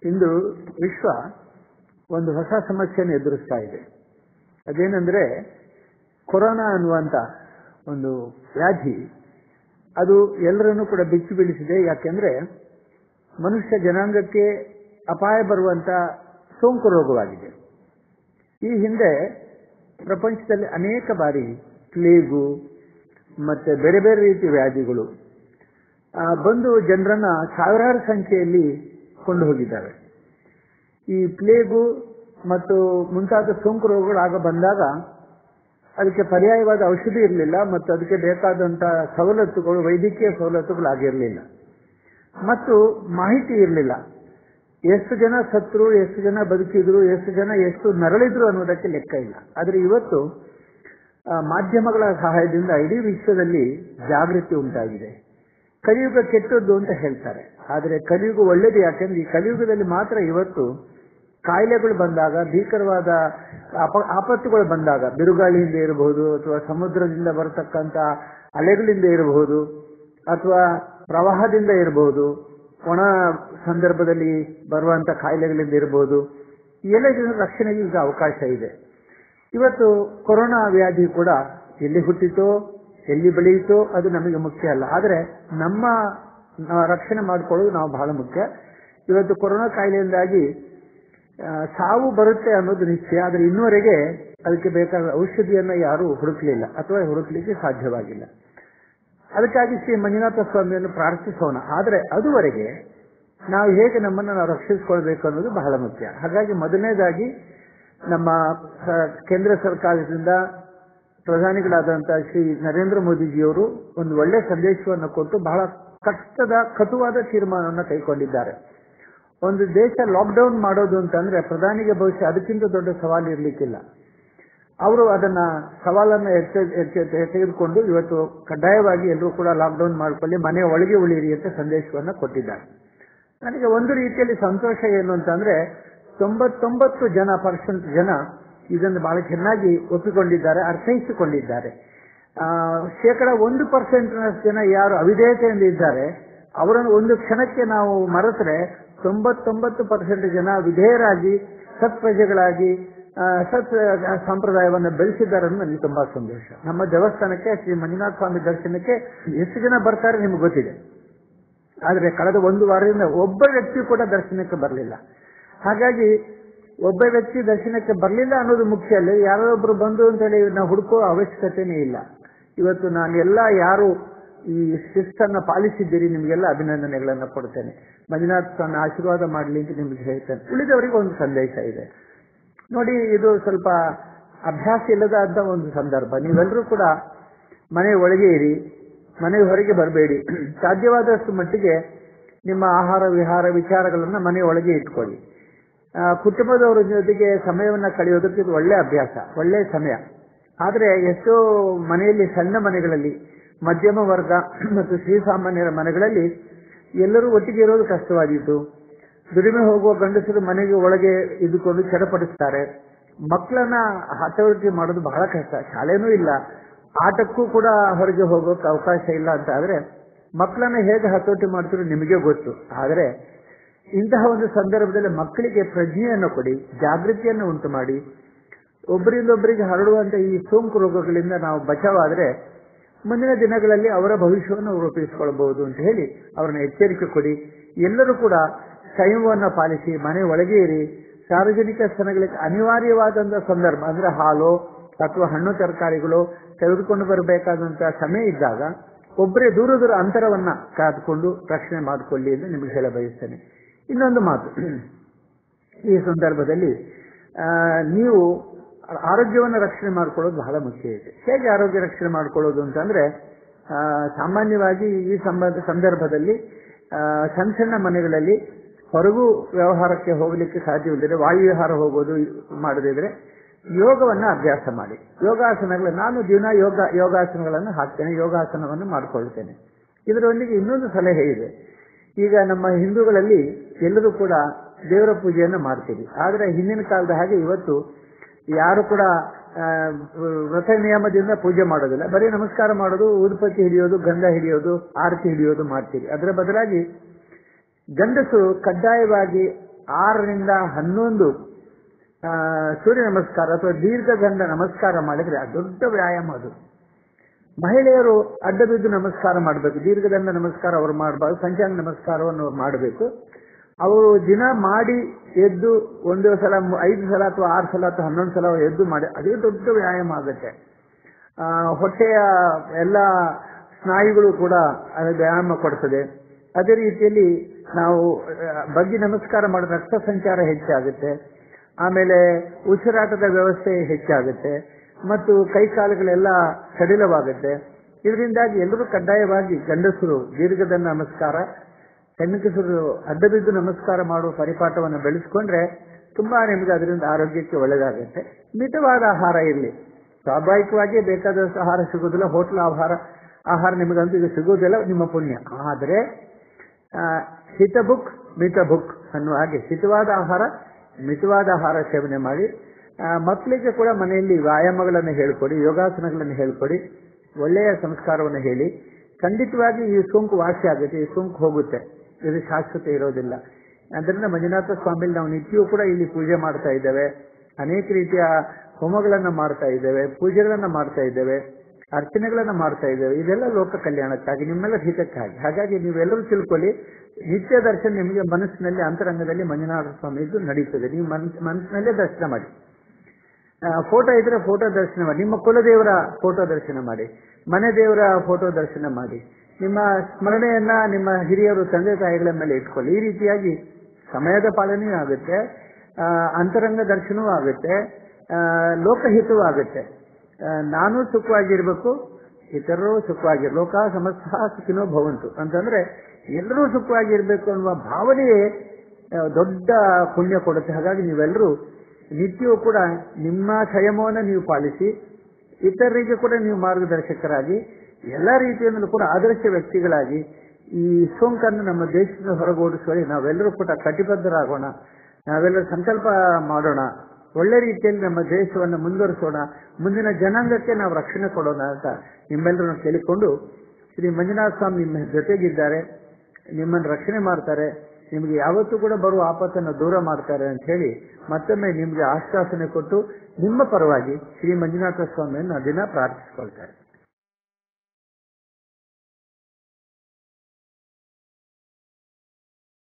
ಇಂದು ವಿಶ್ವ ಒಂದು ಹೊಸ ಸಮಸ್ಯೆಯನ್ನು ಎದುರಿಸ್ತಾ ಇದೆ ಅದೇನೆಂದ್ರೆ ಕೊರೋನಾ ಅನ್ನುವಂತ ಒಂದು ವ್ಯಾಧಿ ಅದು ಎಲ್ಲರನ್ನೂ ಕೂಡ ಬಿಚ್ಚಿ ಬೀಳಿಸಿದೆ ಯಾಕೆಂದ್ರೆ ಮನುಷ್ಯ ಜನಾಂಗಕ್ಕೆ ಅಪಾಯ ಬರುವಂತ ಸೋಂಕು ರೋಗವಾಗಿದೆ ಈ ಹಿಂದೆ ಪ್ರಪಂಚದಲ್ಲಿ ಅನೇಕ ಬಾರಿ ಪ್ಲೇಗು ಮತ್ತೆ ಬೇರೆ ಬೇರೆ ರೀತಿಯ ವ್ಯಾಧಿಗಳು ಆ, ಬಂದು ಜನರನ್ನ ಸಾವಿರಾರು ಸಂಖ್ಯೆಯಲ್ಲಿ ಕೊಂಡು ಹೋಗಿದ್ದಾರೆ ಈ ಪ್ಲೇಗು ಮತ್ತು ಮುಂತಾದ ಸೋಂಕು ರೋಗಗಳಾಗ ಬಂದಾಗ ಅದಕ್ಕೆ ಪರ್ಯಾಯವಾದ ಔಷಧಿ ಇರಲಿಲ್ಲ ಮತ್ತು ಅದಕ್ಕೆ ಬೇಕಾದಂತ ಸವಲತ್ತುಗಳು ವೈದ್ಯಕೀಯ ಸವಲತ್ತುಗಳಾಗಿರಲಿಲ್ಲ ಮತ್ತು ಮಾಹಿತಿ ಇರಲಿಲ್ಲ ಎಷ್ಟು ಜನ ಸತ್ರು ಎಷ್ಟು ಜನ ಬದುಕಿದ್ರು ಎಷ್ಟು ಜನ ಎಷ್ಟು ನರಳಿದ್ರು ಅನ್ನೋದಕ್ಕೆ ಲೆಕ್ಕ ಇಲ್ಲ ಆದರೆ ಇವತ್ತು ಆ, ಮಾಧ್ಯಮಗಳ ಸಹಾಯದಿಂದ ಇಡೀ ವಿಶ್ವದಲ್ಲಿ ಜಾಗೃತಿ ಉಂಟಾಗಿದೆ ಕಲಿಯುಗ ಕೆಟ್ಟದ್ದು ಅಂತ ಹೇಳ್ತಾರೆ ಆದರೆ ಕಲಿಯುಗ ಒಳ್ಳೇದು ಯಾಕೆಂದ್ರೆ ಈ ಕಲಿಯುಗದಲ್ಲಿ ಮಾತ್ರ ಇವತ್ತು ಕಾಯಿಲೆಗಳು ಬಂದಾಗ ಭೀಕರವಾದ ಅಪ- ಆಪತ್ತುಗಳು ಬಂದಾಗ ಬಿರುಗಾಳಿಯಿಂದ ಇರಬಹುದು ಅಥವಾ ಸಮುದ್ರದಿಂದ ಬರತಕ್ಕಂತ ಅಲೆಗಳಿಂದ ಇರಬಹುದು ಅಥವಾ ಪ್ರವಾಹದಿಂದ ಇರಬಹುದು ಒಣ ಸಂದರ್ಭದಲ್ಲಿ ಬರುವಂತ ಕಾಯಿಲೆಗಳಿಂದ ಇರಬಹುದು ಈ ಎಲ್ಲ ಜನರ ರಕ್ಷಣೆಗೆ ಈಗ ಅವಕಾಶ ಇದೆ ಇವತ್ತು ಕೊರೋನಾ ವ್ಯಾಧಿ ಕೂಡ ಎಲ್ಲಿ ಹುಟ್ಟಿತೋ ಎಲ್ಲಿ ಬೆಳೆಯಿತೋ ಅದು ನಮಗೆ ಮುಖ್ಯ ಅಲ್ಲ ಆದರೆ ನಮ್ಮ ನಾವು ರಕ್ಷಣೆ ಮಾಡಿಕೊಳ್ಳೋದು ನಾವು ಬಹಳ ಮುಖ್ಯ ಇವತ್ತು ಕೊರೋನಾ ಕಾಯಿಲೆಯಿಂದಾಗಿ ಆ, ಸಾವು ಬರುತ್ತೆ ಅನ್ನೋದು ನಿಶ್ಚಯ ಆದರೆ ಇನ್ನುವರೆಗೆ ಅದಕ್ಕೆ ಬೇಕಾದ ಔಷಧಿಯನ್ನ ಯಾರು ಹುಡುಕಲಿಲ್ಲ ಅಥವಾ ಹುಡುಕ್ಲಿಕ್ಕೆ ಸಾಧ್ಯವಾಗಿಲ್ಲ ಅದಕ್ಕಾಗಿ ಶ್ರೀ ಮಂಜುನಾಥ ಸ್ವಾಮಿಯನ್ನು ಪ್ರಾರ್ಥಿಸೋಣ ಆದರೆ ಅದುವರೆಗೆ ನಾವು ಹೇಗೆ ನಮ್ಮನ್ನು ನಾವು ರಕ್ಷಿಸಿಕೊಳ್ಬೇಕು ಅನ್ನೋದು ಬಹಳ ಮುಖ್ಯ ಹಾಗಾಗಿ ಮೊದಲನೇದಾಗಿ ನಮ್ಮ ಸ- ಕೇಂದ್ರ ಸರ್ಕಾರದಿಂದ ಪ್ರಧಾನಿಗಳಾದಂತಹ ಶ್ರೀ ನರೇಂದ್ರ ಮೋದಿಜಿಯವರು ಒಂದು ಒಳ್ಳೆ ಸಂದೇಶವನ್ನು ಕೊಟ್ಟು ಬಹಳ ಕಷ್ಟದ ಕಟುವಾದ ತೀರ್ಮಾನವನ್ನು ಕೈಗೊಂಡಿದ್ದಾರೆ ಒಂದು ದೇಶ ಲಾಕ್ಡೌನ್ ಮಾಡೋದು ಅಂತಂದ್ರೆ ಪ್ರಧಾನಿಗೆ ಬಹುಶಃ ಅದಕ್ಕಿಂತ ದೊಡ್ಡ ಸವಾಲು ಇರಲಿಕ್ಕಿಲ್ಲ ಅವರು ಅದನ್ನ ಸವಾಲನ್ನ ಎಚ್ಚ- ಎಚ್ಚ- ತೆಗೆದುಕೊಂಡು ಇವತ್ತು ಕಡ್ಡಾಯವಾಗಿ ಎಲ್ಲರೂ ಕೂಡ ಲಾಕ್ಡೌನ್ ಮಾಡ್ಕೊಳ್ಳಿ ಮನೆ ಒಳಗೆ ಉಳಿಯಿರಿ ಅಂತ ಸಂದೇಶವನ್ನ ಕೊಟ್ಟಿದ್ದಾರೆ ನನಗೆ ಒಂದು ರೀತಿಯಲ್ಲಿ ಸಂತೋಷ ಏನು ಅಂತಂದ್ರೆ ತೊಂಬತ್ತೊಂಬತ್ತು ಜನ ಪರ್ಸೆಂಟ್ ಜನ ಇದನ್ನು ಬಹಳ ಚೆನ್ನಾಗಿ ಒಪ್ಪಿಕೊಂಡಿದ್ದಾರೆ ಅರ್ಥೈಸಿಕೊಂಡಿದ್ದಾರೆ ಆ, ಶೇಕಡ ಒಂದು ಪರ್ಸೆಂಟ್ ಜನ ಯಾರು ಅವಿಧೇಯತೆಯಿಂದ ಇದ್ದಾರೆ ಅವರನ್ನು ಒಂದು ಕ್ಷಣಕ್ಕೆ ನಾವು ಮರೆತರೆ ತೊಂಬತ್ತೊಂಬತ್ತು ಪರ್ಸೆಂಟ್ ಜನ ವಿಧೇಯರಾಗಿ ಸತ್ಪ್ರಜೆಗಳಾಗಿ ಆ, ಸತ್ ಸಂಪ್ರದಾಯವನ್ನು ಬೆಳೆಸಿದ್ದಾರೆ ಅನ್ನೋದು ನನಗೆ ತುಂಬಾ ಸಂತೋಷ ನಮ್ಮ ದೇವಸ್ಥಾನಕ್ಕೆ ಶ್ರೀ ಮಂಜುನಾಥ ಸ್ವಾಮಿ ದರ್ಶನಕ್ಕೆ ಎಷ್ಟು ಜನ ಬರ್ತಾರೆ ನಿಮ್ಗೆ ಗೊತ್ತಿದೆ ಆದ್ರೆ ಕಳೆದ ಒಂದು ವಾರದಿಂದ ಒಬ್ಬ ವ್ಯಕ್ತಿ ಕೂಡ ದರ್ಶನಕ್ಕೆ ಬರಲಿಲ್ಲ ಹಾಗಾಗಿ ಒಬ್ಬ ವ್ಯಕ್ತಿ ದರ್ಶನಕ್ಕೆ ಬರಲಿಲ್ಲ ಅನ್ನೋದು ಮುಖ್ಯ ಅಲ್ಲ ಯಾರೊಬ್ರು ಬಂದು ಅಂತ ಹೇಳಿ ನಾವು ಹುಡುಕೋ ಅವಶ್ಯಕತೆನೇ ಇಲ್ಲ ಇವತ್ತು ನಾನು ಎಲ್ಲ ಯಾರು ಈ ಶಿಸ್ತನ್ನ ಪಾಲಿಸಿದ್ದೀರಿ ನಿಮಗೆಲ್ಲ ಅಭಿನಂದನೆಗಳನ್ನ ಕೊಡ್ತೇನೆ ಮಂಜುನಾಥ್ ತನ್ನ ಆಶೀರ್ವಾದ ಮಾಡಲಿ ಅಂತ ನಿಮ್ಗೆ ಹೇಳ್ತೇನೆ ಉಳಿದವರಿಗೆ ಒಂದು ಸಂದೇಶ ಇದೆ ನೋಡಿ ಇದು ಸ್ವಲ್ಪ ಅಭ್ಯಾಸ ಇಲ್ಲದ ಒಂದು ಸಂದರ್ಭ ನೀವೆಲ್ಲರೂ ಕೂಡ ಮನೆ ಒಳಗೆ ಇರಿ ಮನೆ ಹೊರಗೆ ಬರಬೇಡಿ ಸಾಧ್ಯವಾದಷ್ಟು ಮಟ್ಟಿಗೆ ನಿಮ್ಮ ಆಹಾರ ವಿಹಾರ ವಿಚಾರಗಳನ್ನ ಮನೆ ಒಳಗೆ ಇಟ್ಕೊಳ್ಳಿ ಆ, ಕುಟುಂಬದವರ ಜೊತೆಗೆ ಸಮಯವನ್ನ ಕಳೆಯೋದಕ್ಕೆ ಇದು ಒಳ್ಳೆ ಅಭ್ಯಾಸ ಒಳ್ಳೆ ಸಮಯ ಆದ್ರೆ ಎಷ್ಟೋ ಮನೆಯಲ್ಲಿ ಸಣ್ಣ ಮನೆಗಳಲ್ಲಿ ಮಧ್ಯಮ ವರ್ಗ ಮತ್ತು ಶ್ರೀಸಾಮಾನ್ಯರ ಮನೆಗಳಲ್ಲಿ ಎಲ್ಲರೂ ಒಟ್ಟಿಗೆ ಇರೋದು ಕಷ್ಟವಾಗಿತ್ತು ದುಡಿಮೆ ಹೋಗುವ ಗಂಡಸರು ಮನೆಗೆ ಒಳಗೆ ಇದ್ದುಕೊಂಡು ಚಡಪಡಿಸ್ತಾರೆ ಮಕ್ಕಳನ್ನ ಹತೋಟಿ ಮಾಡೋದು ಬಹಳ ಕಷ್ಟ ಶಾಲೆನೂ ಇಲ್ಲ ಆಟಕ್ಕೂ ಕೂಡ ಹೊರಗೆ ಹೋಗೋಕೆ ಅವಕಾಶ ಇಲ್ಲ ಅಂತ ಆದ್ರೆ ಮಕ್ಕಳನ್ನ ಹೇಗೆ ಹತೋಟಿ ಮಾಡ್ತಿರೋ ನಿಮಗೆ ಗೊತ್ತು ಆದ್ರೆ ಇಂತಹ ಒಂದು ಸಂದರ್ಭದಲ್ಲಿ ಮಕ್ಕಳಿಗೆ ಪ್ರಜ್ಞೆಯನ್ನು ಕೊಡಿ ಜಾಗೃತಿಯನ್ನು ಉಂಟು ಮಾಡಿ ಒಬ್ಬರಿಂದೊಬ್ಬರಿಗೆ ಹರಡುವಂತ ಈ ಸೋಂಕು ರೋಗಗಳಿಂದ ನಾವು ಬಚಾವಾದ್ರೆ ಮುಂದಿನ ದಿನಗಳಲ್ಲಿ ಅವರ ಭವಿಷ್ಯವನ್ನು ರೂಪಿಸಿಕೊಳ್ಳಬಹುದು ಅಂತ ಹೇಳಿ ಅವರನ್ನ ಎಚ್ಚರಿಕೆ ಕೊಡಿ ಎಲ್ಲರೂ ಕೂಡ ಸಂಯಮವನ್ನು ಪಾಲಿಸಿ ಮನೆ ಒಳಗೆ ಇರಿ ಸಾರ್ವಜನಿಕ ಸ್ಥಳಗಳಿಗೆ ಅನಿವಾರ್ಯವಾದಂತಹ ಸಂದರ್ಭ ಅಂದ್ರೆ ಹಾಲು ಅಥವಾ ಹಣ್ಣು ತರಕಾರಿಗಳು ತೆಗೆದುಕೊಂಡು ಬರಬೇಕಾದಂತಹ ಸಮಯ ಇದ್ದಾಗ ಒಬ್ಬರೇ ದೂರ ದೂರ ಅಂತರವನ್ನ ಕಾದುಕೊಂಡು ರಕ್ಷಣೆ ಮಾಡಿಕೊಳ್ಳಿ ಎಂದು ನಿಮಗೆ ಹೇಳ ಬಯಸ್ತೇನೆ ಇನ್ನೊಂದು ಮಾತು ಈ ಸಂದರ್ಭದಲ್ಲಿ ಆ, ನೀವು ಆರೋಗ್ಯವನ್ನು ರಕ್ಷಣೆ ಮಾಡ್ಕೊಳ್ಳೋದು ಬಹಳ ಮುಖ್ಯ ಇದೆ ಹೇಗೆ ಆರೋಗ್ಯ ರಕ್ಷಣೆ ಮಾಡ್ಕೊಳ್ಳೋದು ಅಂತಂದ್ರೆ ಆ, ಸಾಮಾನ್ಯವಾಗಿ ಈ ಸಂಬಂಧ ಸಂದರ್ಭದಲ್ಲಿ ಆ, ಸಣ್ಣ ಸಣ್ಣ ಮನೆಗಳಲ್ಲಿ ಹೊರಗೂ ವ್ಯವಹಾರಕ್ಕೆ ಹೋಗಲಿಕ್ಕೆ ಸಾಧ್ಯವಿಲ್ಲದೆ ವಾಯು ವಿಹಾರ ಹೋಗೋದು ಮಾಡದಿದ್ರೆ ಯೋಗವನ್ನ ಅಭ್ಯಾಸ ಮಾಡಿ ಯೋಗಾಸನಗಳು ನಾನು ದಿನ ಯೋಗ ಯೋಗಾಸನಗಳನ್ನು ಹಾಕ್ತೇನೆ ಯೋಗಾಸನವನ್ನು ಮಾಡಿಕೊಳ್ತೇನೆ ಇದರೊಂದಿಗೆ ಇನ್ನೊಂದು ಸಲಹೆ ಇದೆ ಈಗ ನಮ್ಮ ಹಿಂದೂಗಳಲ್ಲಿ ಎಲ್ಲರೂ ಕೂಡ ದೇವರ ಪೂಜೆಯನ್ನು ಮಾಡ್ತೀವಿ ಆದ್ರೆ ಹಿಂದಿನ ಕಾಲದ ಹಾಗೆ ಇವತ್ತು ಯಾರು ಕೂಡ ಆ, ವ್ರತ ನಿಯಮದಿಂದ ಪೂಜೆ ಮಾಡೋದಿಲ್ಲ ಬರೀ ನಮಸ್ಕಾರ ಮಾಡೋದು ಊದುಪತಿ ಹಿಡಿಯೋದು ಗಂಧ ಹಿಡಿಯೋದು ಆರತಿ ಹಿಡಿಯೋದು ಮಾಡ್ತೀವಿ ಅದರ ಬದಲಾಗಿ ಗಂಡಸರು ಕಡ್ಡಾಯವಾಗಿ ಆರರಿಂದ ಹನ್ನೊಂದು ಆ, ಸೂರ್ಯ ನಮಸ್ಕಾರ ಅಥವಾ ದೀರ್ಘದಂಡ ನಮಸ್ಕಾರ ಮಾಡಿದ್ರೆ ಅದು ದೊಡ್ಡ ವ್ಯಾಯಾಮ ಅದು ಮಹಿಳೆಯರು ಅಡ್ಡ ಬಿದ್ದು ನಮಸ್ಕಾರ ಮಾಡಬೇಕು ದೀರ್ಘದಂಡ ನಮಸ್ಕಾರ ಅವರು ಮಾಡಬಾರ್ದು ಪಂಚಾಂಗ ನಮಸ್ಕಾರವನ್ನು ಅವ್ರು ಮಾಡಬೇಕು ಅವರು ದಿನ ಮಾಡಿ ಎದ್ದು ಒಂದು ಸಲ ಮು- ಐದು ಸಲ ಅಥವಾ ಆರು ಸಲ ಅಥವಾ ಹನ್ನೊಂದು ಸಲ ಅವ್ರು ಎದ್ದು ಮಾಡಿ ಅದೇ ದೊಡ್ಡ ವ್ಯಾಯಾಮ ಆಗುತ್ತೆ ಆ, ಹೊಟ್ಟೆಯ ಎಲ್ಲ ಸ್ನಾಯುಗಳು ಕೂಡ ಅದು ವ್ಯಾಯಾಮ ಕೊಡ್ತದೆ ಅದೇ ರೀತಿಯಲ್ಲಿ ನಾವು ಆ, ಬಗ್ಗಿ ನಮಸ್ಕಾರ ಮಾಡಿದ ರಕ್ತ ಸಂಚಾರ ಹೆಚ್ಚಾಗುತ್ತೆ ಆಮೇಲೆ ಉಸಿರಾಟದ ವ್ಯವಸ್ಥೆ ಹೆಚ್ಚಾಗುತ್ತೆ ಮತ್ತು ಕೈಕಾಲುಗಳೆಲ್ಲ ಸಡಿಲವಾಗುತ್ತೆ ಇದರಿಂದಾಗಿ ಎಲ್ಲರೂ ಕಡ್ಡಾಯವಾಗಿ ಗಂಡಸರು ದೀರ್ಘದಂಡ ನಮಸ್ಕಾರ ಹೆಣ್ಣುಗಸರು ಅಡ್ಡಬಿದ್ದು ನಮಸ್ಕಾರ ಮಾಡುವ ಪರಿಪಾಠವನ್ನು ಬೆಳೆಸ್ಕೊಂಡ್ರೆ ತುಂಬಾ ನಿಮಗೆ ಅದರಿಂದ ಆರೋಗ್ಯಕ್ಕೆ ಒಳ್ಳೆಯದಾಗುತ್ತೆ ಮಿತವಾದ ಆಹಾರ ಇರಲಿ ಸ್ವಾಭಾವಿಕವಾಗಿ ಬೇಕಾದಷ್ಟು ಆಹಾರ ಸಿಗೋದಿಲ್ಲ ಹೋಟ್ಲ್ ಆಹಾರ ಆಹಾರ ನಿಮಗಂತೂ ಇದು ಸಿಗೋದಿಲ್ಲ ನಿಮ್ಮ ಪುಣ್ಯ ಆದರೆ ಆ, ಹಿತ ಬುಕ್ ಮಿತ ಬುಕ್ ಅನ್ನುವ ಹಾಗೆ ಹಿತವಾದ ಆಹಾರ ಮಿತವಾದ ಆಹಾರ ಸೇವನೆ ಮಾಡಿ ಆ, ಮಕ್ಕಳಿಗೆ ಕೂಡ ಮನೆಯಲ್ಲಿ ವ್ಯಾಯಾಮಗಳನ್ನು ಹೇಳ್ಕೊಡಿ ಯೋಗಾಸನಗಳನ್ನು ಹೇಳ್ಕೊಡಿ ಒಳ್ಳೆಯ ಸಂಸ್ಕಾರವನ್ನು ಹೇಳಿ ಖಂಡಿತವಾಗಿ ಈ ಸೋಂಕು ವಾಸಿ ಆಗುತ್ತೆ ಈ ಸೋಂಕು ಹೋಗುತ್ತೆ ಇದು ಶಾಶ್ವತ ಇರೋದಿಲ್ಲ ಅದರಿಂದ ಮಂಜುನಾಥ ಸ್ವಾಮಿಲಿ ನಾವು ನಿತ್ಯವೂ ಕೂಡ ಇಲ್ಲಿ ಪೂಜೆ ಮಾಡ್ತಾ ಇದ್ದೇವೆ ಅನೇಕ ರೀತಿಯ ಹೋಮಗಳನ್ನ ಮಾಡ್ತಾ ಇದ್ದೇವೆ ಪೂಜೆಗಳನ್ನ ಮಾಡ್ತಾ ಇದ್ದೇವೆ ಅರ್ಚನೆಗಳನ್ನ ಮಾಡ್ತಾ ಇದ್ದೇವೆ ಇದೆಲ್ಲ ಲೋಕ ಕಲ್ಯಾಣಕ್ಕಾಗಿ ನಿಮ್ಮೆಲ್ಲ ಹಿತಕ್ಕಾಗಿ ಹಾಗಾಗಿ ನೀವೆಲ್ಲರೂ ತಿಳ್ಕೊಳ್ಳಿ ನಿತ್ಯ ದರ್ಶನ ನಿಮಗೆ ಮನಸ್ಸಿನಲ್ಲಿ ಅಂತರಂಗದಲ್ಲಿ ಮಂಜುನಾಥ ಸ್ವಾಮಿದು ನಡೀತದೆ ನೀವು ಮನಸ್ ಮನಸ್ಸಿನಲ್ಲೇ ದರ್ಶನ ಮಾಡಿ ಫೋಟೋ ಇದ್ರೆ ಫೋಟೋ ದರ್ಶನ ಮಾಡಿ ನಿಮ್ಮ ಕುಲದೇವರ ಫೋಟೋ ದರ್ಶನ ಮಾಡಿ ಮನೆ ದೇವರ ಫೋಟೋ ದರ್ಶನ ಮಾಡಿ ನಿಮ್ಮ ಸ್ಮರಣೆಯನ್ನ ನಿಮ್ಮ ಹಿರಿಯರು ತಂದೆ ತಾಯಿಗಳ ಮೇಲೆ ಇಟ್ಕೊಳ್ಳಿ ಈ ರೀತಿಯಾಗಿ ಸಮಯದ ಪಾಲನೆಯೂ ಆಗುತ್ತೆ ಆ, ಅಂತರಂಗ ದರ್ಶನವೂ ಆಗುತ್ತೆ ಆ, ಲೋಕಹಿತವೂ ಆಗುತ್ತೆ ಆ, ನಾನು ಸುಖವಾಗಿರ್ಬೇಕು ಇತರರು ಸುಖವಾಗಿ ಲೋಕ ಸಮಸ್ತ ಸುಖಿನೋ ಭವಂತು ಅಂತಂದ್ರೆ ಎಲ್ಲರೂ ಸುಖವಾಗಿರ್ಬೇಕು ಅನ್ನುವ ಭಾವನೆಯೇ ಆ, ದೊಡ್ಡ ಪುಣ್ಯ ಕೊಡುತ್ತೆ ಹಾಗಾಗಿ ನೀವೆಲ್ಲರೂ ನಿತ್ಯವೂ ಕೂಡ ನಿಮ್ಮ ಸಂಯಮವನ್ನು ನೀವು ಪಾಲಿಸಿ ಇತರರಿಗೆ ಕೂಡ ನೀವು ಮಾರ್ಗದರ್ಶಕರಾಗಿ ಎಲ್ಲ ರೀತಿಯಿಂದಲೂ ಕೂಡ ಆದರ್ಶ ವ್ಯಕ್ತಿಗಳಾಗಿ ಈ ಸೋಂಕನ್ನು ನಮ್ಮ ದೇಶದಿಂದ ಹೊರಗೋಡಿಸುವಲ್ಲಿ ನಾವೆಲ್ಲರೂ ಕೂಡ ಕಟಿಬದ್ಧರಾಗೋಣ ನಾವೆಲ್ಲರೂ ಸಂಕಲ್ಪ ಮಾಡೋಣ ಒಳ್ಳೆ ರೀತಿಯಲ್ಲಿ ನಮ್ಮ ದೇಶವನ್ನು ಮುಂದುವರಿಸೋಣ ಮುಂದಿನ ಜನಾಂಗಕ್ಕೆ ನಾವು ರಕ್ಷಣೆ ಕೊಡೋಣ ಅಂತ ನಿಮ್ಮೆಲ್ಲರನ್ನು ಕೇಳಿಕೊಂಡು ಶ್ರೀ ಮಂಜುನಾಥ ಸ್ವಾಮಿ ನಿಮ್ಮ ಜೊತೆಗಿದ್ದಾರೆ ನಿಮ್ಮನ್ನು ರಕ್ಷಣೆ ಮಾಡ್ತಾರೆ ನಿಮಗೆ ಯಾವತ್ತೂ ಕೂಡ ಬರುವ ಆಪತ್ತನ್ನು ದೂರ ಮಾಡ್ತಾರೆ ಅಂತ ಹೇಳಿ ಮತ್ತೊಮ್ಮೆ ನಿಮಗೆ ಆಶ್ವಾಸನೆ ಕೊಟ್ಟು ನಿಮ್ಮ ಪರವಾಗಿ ಶ್ರೀ ಮಂಜುನಾಥ ಸ್ವಾಮಿಯನ್ನು ದಿನ ಪ್ರಾರ್ಥಿಸಿಕೊಳ್ತಾರೆ